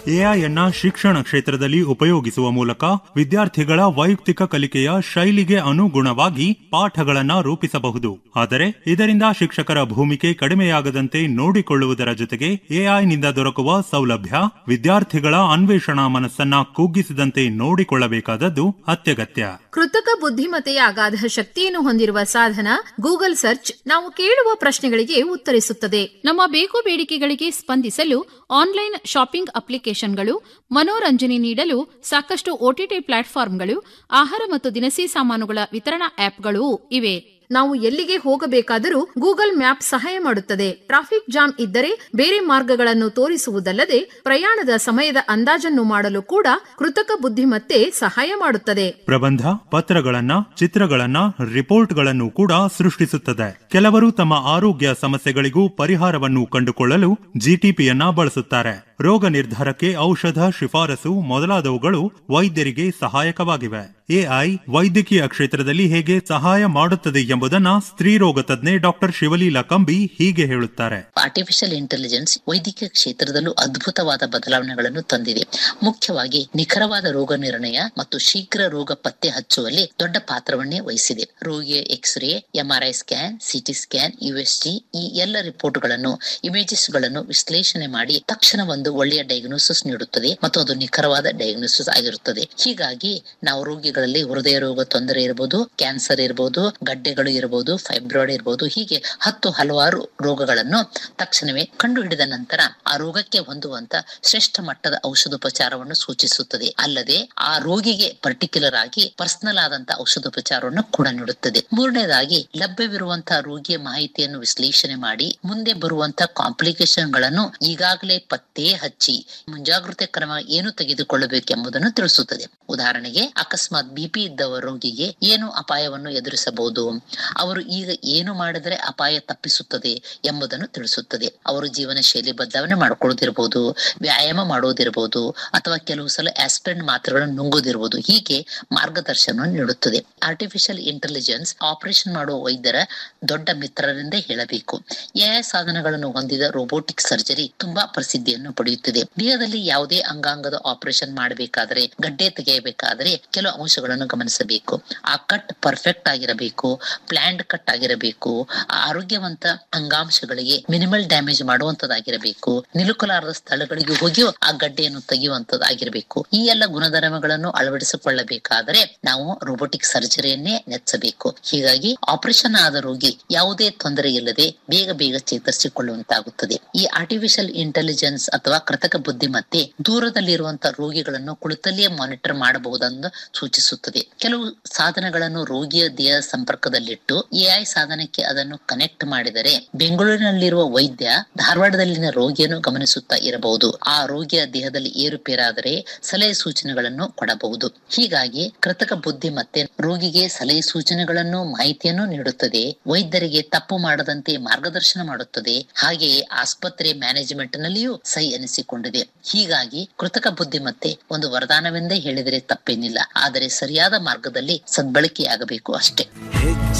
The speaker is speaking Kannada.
ಎಐಯನ್ನ ಶಿಕ್ಷಣ ಕ್ಷೇತ್ರದಲ್ಲಿ ಉಪಯೋಗಿಸುವ ಮೂಲಕ ವಿದ್ಯಾರ್ಥಿಗಳ ವೈಯಕ್ತಿಕ ಕಲಿಕೆಯ ಶೈಲಿಗೆ ಅನುಗುಣವಾಗಿ ಪಾಠಗಳನ್ನ ರೂಪಿಸಬಹುದು ಆದರೆ ಇದರಿಂದ ಶಿಕ್ಷಕರ ಭೂಮಿಕೆ ಕಡಿಮೆಯಾಗದಂತೆ ನೋಡಿಕೊಳ್ಳುವುದರ ಜೊತೆಗೆ ಎಐನಿಂದ ದೊರಕುವ ಸೌಲಭ್ಯ ವಿದ್ಯಾರ್ಥಿಗಳ ಅನ್ವೇಷಣಾ ಮನಸ್ಸನ್ನ ಕುಗ್ಗಿಸದಂತೆ ನೋಡಿಕೊಳ್ಳಬೇಕಾದದ್ದು ಅತ್ಯಗತ್ಯ ಕೃತಕ ಬುದ್ಧಿಮತ್ತೆಯ ಅಗಾಧ ಶಕ್ತಿಯನ್ನು ಹೊಂದಿರುವ ಸಾಧನ ಗೂಗಲ್ ಸರ್ಚ್ ನಾವು ಕೇಳುವ ಪ್ರಶ್ನೆಗಳಿಗೆ ಉತ್ತರಿಸುತ್ತದೆ ನಮ್ಮ ಬೇಕು ಬೇಡಿಕೆಗಳಿಗೆ ಸ್ಪಂದಿಸಲು ಆನ್ಲೈನ್ ಶಾಪಿಂಗ್ ಅಪ್ಲಿಕೇಶನ್ಗಳು ಮನೋರಂಜನೆ ನೀಡಲು ಸಾಕಷ್ಟು ಒಟಿಟಿ ಪ್ಲಾಟ್ಫಾರ್ಮ್ಗಳು ಆಹಾರ ಮತ್ತು ದಿನಸಿ ಸಾಮಾನುಗಳ ವಿತರಣಾ ಆಪ್ಗಳೂ ಇವೆ ನಾವು ಎಲ್ಲಿಗೆ ಹೋಗಬೇಕಾದರೂ ಗೂಗಲ್ ಮ್ಯಾಪ್ ಸಹಾಯ ಮಾಡುತ್ತದೆ ಟ್ರಾಫಿಕ್ ಜಾಮ್ ಇದ್ದರೆ ಬೇರೆ ಮಾರ್ಗಗಳನ್ನು ತೋರಿಸುವುದಲ್ಲದೆ ಪ್ರಯಾಣದ ಸಮಯದ ಅಂದಾಜನ್ನು ಮಾಡಲು ಕೂಡ ಕೃತಕ ಬುದ್ಧಿಮತ್ತೆ ಸಹಾಯ ಮಾಡುತ್ತದೆ ಪ್ರಬಂಧ ಪತ್ರಗಳನ್ನ ಚಿತ್ರಗಳನ್ನ ರಿಪೋರ್ಟ್ಗಳನ್ನು ಕೂಡ ಸೃಷ್ಟಿಸುತ್ತದೆ ಕೆಲವರು ತಮ್ಮ ಆರೋಗ್ಯ ಸಮಸ್ಯೆಗಳಿಗೂ ಪರಿಹಾರವನ್ನು ಕಂಡುಕೊಳ್ಳಲು ಜಿಟಿಪಿಯನ್ನ ಬಳಸುತ್ತಾರೆ ರೋಗ ನಿರ್ಧಾರಕ್ಕೆ ಔಷಧ ಶಿಫಾರಸು ಮೊದಲಾದವುಗಳು ವೈದ್ಯರಿಗೆ ಸಹಾಯಕವಾಗಿವೆ ಎಐ ವೈದ್ಯಕೀಯ ಕ್ಷೇತ್ರದಲ್ಲಿ ಹೇಗೆ ಸಹಾಯ ಮಾಡುತ್ತದೆ ಎಂಬುದನ್ನ ಸ್ತ್ರೀರೋಗ ತಜ್ಞೆ ಡಾಕ್ಟರ್ ಶಿವಲೀಲಾ ಕಂಬಿ ಹೀಗೆ ಹೇಳುತ್ತಾರೆ ಆರ್ಟಿಫಿಷಿಯಲ್ ಇಂಟೆಲಿಜೆನ್ಸ್ ವೈದ್ಯಕೀಯ ಕ್ಷೇತ್ರದಲ್ಲೂ ಅದ್ಭುತವಾದ ಬದಲಾವಣೆಗಳನ್ನು ತಂದಿದೆ ಮುಖ್ಯವಾಗಿ ನಿಖರವಾದ ರೋಗ ನಿರ್ಣಯ ಮತ್ತು ಶೀಘ್ರ ರೋಗ ಪತ್ತೆ ಹಚ್ಚುವಲ್ಲಿ ದೊಡ್ಡ ಪಾತ್ರವನ್ನೇ ವಹಿಸಿದೆ ರೋಗಿಯ x ray MRI scan CT scan UST ಈ ಎಲ್ಲ ರಿಪೋರ್ಟ್ಗಳನ್ನು ಇಮೇಜಸ್ ಗಳನ್ನು ವಿಶ್ಲೇಷಣೆ ಮಾಡಿ ತಕ್ಷಣ ಒಂದು ಒಳ್ಳೆಯ ಡಯಾಗ್ನೋಸಿಸ್ ನೀಡುತ್ತದೆ ಮತ್ತು ಅದು ನಿಖರವಾದ ಡಯಾಗ್ನೋಸಿಸ್ ಆಗಿರುತ್ತದೆ ಹೀಗಾಗಿ ನಾವು ರೋಗಿಗಳಲ್ಲಿ ಹೃದಯ ರೋಗ ತೊಂದರೆ ಇರಬಹುದು ಕ್ಯಾನ್ಸರ್ ಇರಬಹುದು ಗಡ್ಡೆಗಳು ಇರಬಹುದು ಫೈಬ್ರಾಯ್ಡ್ ಇರಬಹುದು ಹೀಗೆ ಹತ್ತು ಹಲವಾರು ರೋಗಗಳನ್ನು ತಕ್ಷಣವೇ ಕಂಡು ಹಿಡಿದ ನಂತರ ಆ ರೋಗಕ್ಕೆ ಹೊಂದುವಂತ ಶ್ರೇಷ್ಠ ಮಟ್ಟದ ಔಷಧೋಪಚಾರವನ್ನು ಸೂಚಿಸುತ್ತದೆ ಅಲ್ಲದೆ ಆ ರೋಗಿಗೆ ಪರ್ಟಿಕ್ಯುಲರ್ ಆಗಿ ಪರ್ಸನಲ್ ಆದಂತ ಔಷಧೋಪಚಾರವನ್ನು ಕೂಡ ನೀಡುತ್ತದೆ ಮೂರನೇದಾಗಿ ಲಭ್ಯವಿರುವಂತಹ ರೋಗಿಯ ಮಾಹಿತಿಯನ್ನು ವಿಶ್ಲೇಷಣೆ ಮಾಡಿ ಮುಂದೆ ಬರುವಂತಹ ಕಾಂಪ್ಲಿಕೇಶನ್ ಗಳನ್ನು ಈಗಾಗಲೇ ಪತ್ತೆ ಹಚ್ಚಿ ಮುಂಜಾಗ್ರತೆ ಕ್ರಮ ಏನು ತೆಗೆದುಕೊಳ್ಳಬೇಕೆಂಬುದನ್ನು ತಿಳಿಸುತ್ತದೆ ಉದಾಹರಣೆಗೆ ಅಕಸ್ಮಾತ್ ಬಿಪಿ ಇದ್ದವ ರೋಗಿಗೆ ಏನು ಅಪಾಯವನ್ನು ಎದುರಿಸಬಹುದು ಅವರು ಈಗ ಏನು ಮಾಡಿದರೆ ಅಪಾಯ ತಪ್ಪಿಸುತ್ತದೆ ಎಂಬುದನ್ನು ತಿಳಿಸುತ್ತದೆ ಅವರು ಜೀವನ ಶೈಲಿ ಬದಲಾವಣೆ ಮಾಡ್ಕೊಳ್ಳೋದಿರ್ಬೋದು ವ್ಯಾಯಾಮ ಮಾಡೋದಿರ್ಬೋದು ಅಥವಾ ಕೆಲವು ಸಲ ಆಸ್ಪಿರಿನ್ ಮಾತ್ರೆಗಳನ್ನು ನುಂಗೋದಿರ್ಬೋದು ಹೀಗೆ ಮಾರ್ಗದರ್ಶನ ನೀಡುತ್ತದೆ ಆರ್ಟಿಫಿಷಿಯಲ್ ಇಂಟೆಲಿಜೆನ್ಸ್ ಆಪರೇಷನ್ ಮಾಡುವ ವೈದ್ಯರ ದೊಡ್ಡ ಮಿತ್ರರೆಂದೇ ಹೇಳಬೇಕು ಎಐ ಸಾಧನಗಳನ್ನು ಹೊಂದಿದ ರೋಬೋಟಿಕ್ ಸರ್ಜರಿ ತುಂಬಾ ಪ್ರಸಿದ್ಧಿಯನ್ನು ಪಡೆಯುತ್ತಿದೆ ದೇಹದಲ್ಲಿ ಯಾವುದೇ ಅಂಗಾಂಗದ ಆಪರೇಷನ್ ಮಾಡಬೇಕಾದರೆ ಗಡ್ಡೆ ತೆಗೆಯಬೇಕಾದರೆ ಕೆಲವು ಅಂಶಗಳನ್ನು ಗಮನಿಸಬೇಕು ಆ ಕಟ್ ಪರ್ಫೆಕ್ಟ್ ಆಗಿರಬೇಕು ಪ್ಲಾಂಡ್ ಕಟ್ ಆಗಿರಬೇಕು ಆ ಆರೋಗ್ಯವಂತ ಅಂಗಾಂಶಗಳಿಗೆ ಮಿನಿಮಲ್ ಡ್ಯಾಮೇಜ್ ಮಾಡುವಂತದ್ದಾಗಿರಬೇಕು ನಿಲುಕಲಾರದ ಸ್ಥಳಗಳಿಗೆ ಹೋಗಿ ಆ ಗಡ್ಡೆಯನ್ನು ತೆಗೆಯುವಂತದ್ದಾಗಿರಬೇಕು ಈ ಎಲ್ಲ ಗುಣಧರ್ಮಗಳನ್ನು ಅಳವಡಿಸಿಕೊಳ್ಳಬೇಕಾದರೆ ನಾವು ರೋಬೋಟಿಕ್ ಸರ್ಜರಿಯನ್ನೇ ನೆಚ್ಚಬೇಕು ಹೀಗಾಗಿ ಆಪರೇಷನ್ ಆದ ರೋಗಿ ಯಾವುದೇ ತೊಂದರೆ ಇಲ್ಲದೆ ಬೇಗ ಬೇಗ ಚೇತರಿಸಿಕೊಳ್ಳುವಂತಾಗುತ್ತದೆ ಈ ಆರ್ಟಿಫಿಷಿಯಲ್ ಇಂಟೆಲಿಜೆನ್ಸ್ ಅಥವಾ ಕೃತಕ ಬುದ್ಧಿಮತ್ತೆ ದೂರದಲ್ಲಿರುವಂತಹ ರೋಗಿಗಳನ್ನು ಕುಳಿತಲ್ಲಿಯೇ ಮಾನಿಟರ್ ಮಾಡಬಹುದೆಂದು ಸೂಚಿಸುತ್ತದೆ ಕೆಲವು ಸಾಧನಗಳನ್ನು ರೋಗಿಯ ದೇಹ ಸಂಪರ್ಕದಲ್ಲಿಟ್ಟು ಎಐ ಸಾಧನಕ್ಕೆ ಅದನ್ನು ಕನೆಕ್ಟ್ ಮಾಡಿದರೆ ಬೆಂಗಳೂರಿನಲ್ಲಿರುವ ವೈದ್ಯ ಧಾರವಾಡದಲ್ಲಿನ ರೋಗಿಯನ್ನು ಗಮನಿಸುತ್ತಾ ಇರಬಹುದು ಆ ರೋಗಿಯ ದೇಹದಲ್ಲಿ ಏರುಪೇರಾದರೆ ಸಲಹೆ ಸೂಚನೆಗಳನ್ನು ಕೊಡಬಹುದು ಹೀಗಾಗಿ ಕೃತಕ ಬುದ್ಧಿಮತ್ತೆ ರೋಗಿಗೆ ಸಲಹೆ ಸೂಚನೆಗಳನ್ನು ಮಾಹಿತಿಯನ್ನು ನೀಡುತ್ತದೆ ವೈದ್ಯರಿಗೆ ತಪ್ಪು ಮಾಡದಂತೆ ಮಾರ್ಗದರ್ಶನ ಮಾಡುತ್ತದೆ ಹಾಗೆಯೇ ಆಸ್ಪತ್ರೆ ಮ್ಯಾನೇಜ್ಮೆಂಟ್ ನಲ್ಲಿಯೂ ಸೈ ಎನಿಸಿಕೊಂಡಿದೆ ಹೀಗಾಗಿ ಕೃತಕ ಬುದ್ಧಿಮತ್ತೆ ಒಂದು ವರದಾನವೆಂದೇ ಹೇಳಿದರೆ ತಪ್ಪೇನಿಲ್ಲ ಆದರೆ ಸರಿಯಾದ ಮಾರ್ಗದಲ್ಲಿ ಸದ್ಬಳಕೆಯಾಗಬೇಕು ಅಷ್ಟೇ